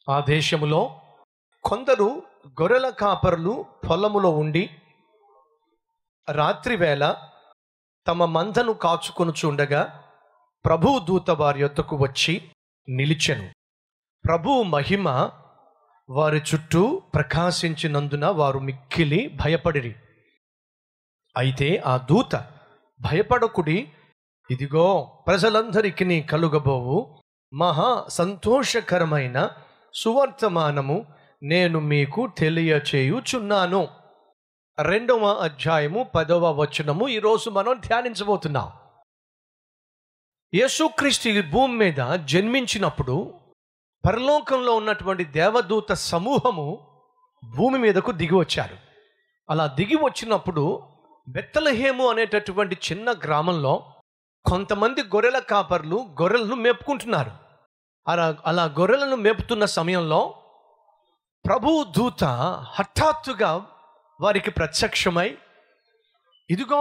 ఆ దేశములో కొందరు గొర్రెల కాపరులు పొలములో ఉండి రాత్రివేళ తమ మందను కాచుకొనుచుండగా ప్రభువు దూత వారి యొద్దకు వచ్చి నిలిచెను ప్రభువు మహిమ వారి చుట్టూ ప్రకాశించినందున వారు మిక్కిలి భయపడిరి అయితే ఆ దూత భయపడకుడి ఇదిగో ప్రజలందరికీ కలుగబోవు మహా సంతోషకరమైన సువర్తమానము నేను మీకు తెలియచేయుచున్నాను రెండవ అధ్యాయము పదవ వచనము ఈరోజు మనం ధ్యానించబోతున్నాం యేసుక్రీస్తు ఈ భూమి మీద జన్మించినప్పుడు పరలోకంలో ఉన్నటువంటి దేవదూత సమూహము భూమి మీదకు దిగి వచ్చారు అలా దిగి వచ్చినప్పుడు బెత్తలహేము అనేటటువంటి చిన్న గ్రామంలో కొంతమంది గొర్రెల కాపర్లు గొర్రెలను మేపుకుంటున్నారు అలా అలా గొర్రెలను మేపుతున్న సమయంలో ప్రభువు దూత హఠాత్తుగా వారికి ప్రత్యక్షమై ఇదిగో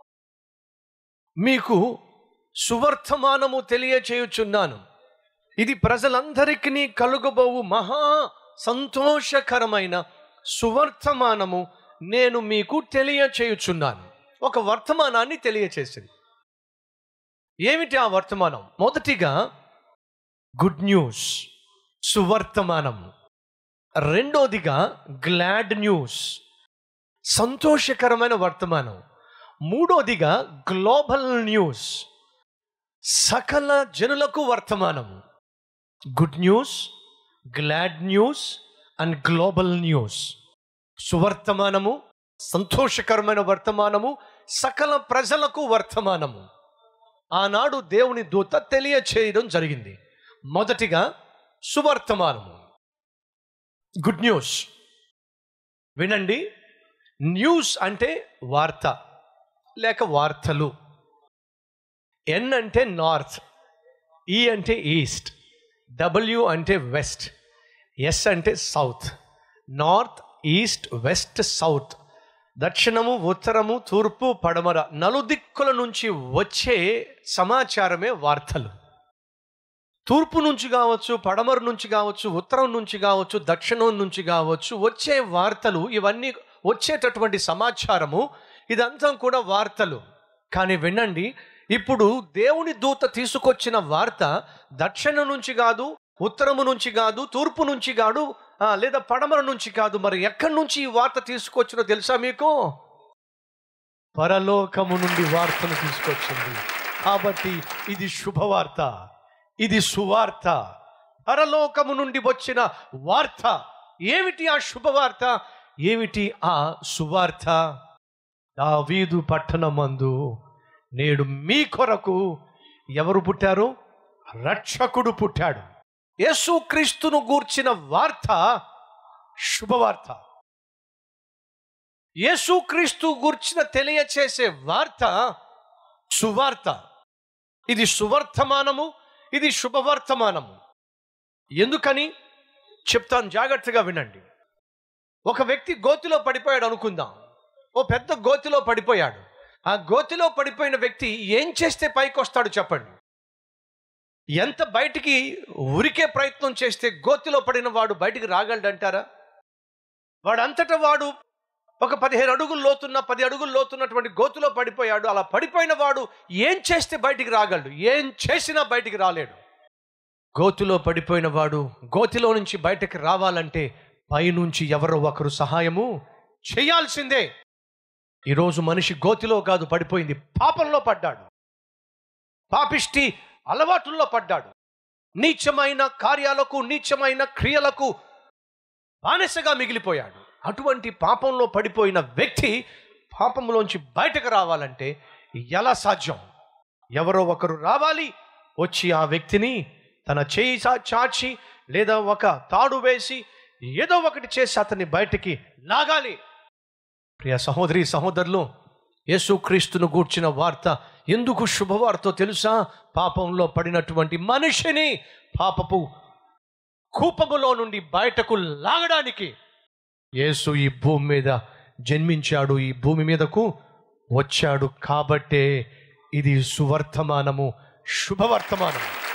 మీకు సువర్తమానము తెలియచేయుచున్నాను ఇది ప్రజలందరికీ కలుగబోవు మహా సంతోషకరమైన సువర్తమానము నేను మీకు తెలియచేయుచున్నాను ఒక వర్తమానాన్ని తెలియచేసింది ఏమిటి ఆ వర్తమానం మొదటిగా గుడ్ న్యూస్ సువర్తమానం రెండోదిగా గ్లాడ్ న్యూస్ సంతోషకరమైన వర్తమానం మూడోదిగా గ్లోబల్ న్యూస్ సకల జనులకు వర్తమానం good news glad news and global news సువర్తమానము సంతోషకరమైన వర్తమానము సకల ప్రజలకు వర్తమానము ఆనాడు దేవుని దూత తెలియచేయడం జరిగింది మొదటిగా సువర్తమానము గుడ్ న్యూస్ వినండి న్యూస్ అంటే వార్త లేక వార్తలు ఎన్ అంటే నార్త్ ఈ అంటే ఈస్ట్ డబ్ల్యూ అంటే వెస్ట్ ఎస్ అంటే south north east west south దక్షిణము ఉత్తరము తూర్పు పడమర నలుదిక్కుల నుంచి వచ్చే సమాచారమే వార్తలు తూర్పు నుంచి కావచ్చు పడమర నుంచి కావచ్చు ఉత్తరం నుంచి కావచ్చు దక్షిణం నుంచి కావచ్చు వచ్చే వార్తలు ఇవన్నీ వచ్చేటటువంటి సమాచారము ఇదంతా కూడా వార్తలు కానీ వినండి ఇప్పుడు దేవుని దూత తీసుకొచ్చిన వార్త దక్షిణం నుంచి కాదు ఉత్తరము నుంచి కాదు తూర్పు నుంచి కాదు ఆ, లేదా పడమర నుంచి కాదు మరి ఎక్కడి నుంచి ఈ వార్త తీసుకొచ్చినో తెలుసా మీకు పరలోకము నుండి వార్తను తీసుకొచ్చింది కాబట్టి ఇది శుభవార్త ఇది సువార్త పరలోకము నుండి వచ్చిన వార్త ఏమిటి ఆ శుభవార్త ఏమిటి ఆ సువార్త దావీదు పట్టణమందు నేడు మీ కొరకు ఎవరు పుట్టారు రక్షకుడు పుట్టాడు యేసుక్రీస్తును గూర్చిన వార్త శుభవార్త యేసుక్రీస్తు గూర్చిన తెలియచేసే వార్త సువార్త ఇది సువర్తమానము ఇది శుభవర్తమానము ఎందుకని చెప్తాను జాగ్రత్తగా వినండి ఒక వ్యక్తి గోతిలో పడిపోయాడు అనుకుందాం ఓ పెద్ద గోతిలో పడిపోయాడు ఆ గోతిలో పడిపోయిన వ్యక్తి ఏం చేస్తే పైకి వస్తాడు చెప్పండి ఎంత బయటికి ఉరికే ప్రయత్నం చేస్తే గోతిలో పడిన వాడు బయటికి రాగలడంటారా వాడు అంతటా వాడు ఒక పదిహేను అడుగులు లోతున్న పది అడుగులు లోతున్నటువంటి గోతిలో పడిపోయాడు అలా పడిపోయిన వాడు ఏం చేస్తే బయటికి రాగలడు ఏం చేసినా బయటికి రాలేడు గోతిలో పడిపోయిన వాడు గోతిలో నుంచి బయటకు రావాలంటే పైనుంచి ఎవరో ఒకరు సహాయము చేయాల్సిందే ఈరోజు మనిషి గోతిలో కాదు పడిపోయింది పాపంలో పడ్డాడు పాపిష్టి అలవాటుల్లో పడ్డాడు నీచమైన కార్యాలకు నీచమైన క్రియలకు బానిసగా మిగిలిపోయాడు అటువంటి పాపంలో పడిపోయిన వ్యక్తి పాపంలోంచి బయటకు రావాలంటే ఎలా సాధ్యం ఎవరో ఒకరు రావాలి వచ్చి ఆ వ్యక్తిని తన చేయి చా- చాచి లేదా ఒక తాడు వేసి ఏదో ఒకటి చేసి అతన్ని బయటికి లాగాలి ప్రియ సహోదరి సహోదరులు యేసుక్రీస్తును గూర్చిన వార్త ఎందుకు శుభవార్తో తెలుసా పాపంలో పడినటువంటి మనిషిని పాపపు కూపములో నుండి బయటకు లాగడానికి యేసు ఈ భూమి మీద జన్మించాడు ఈ భూమి మీదకు వచ్చాడు కాబట్టే ఇది సువర్తమానము శుభవర్తమానము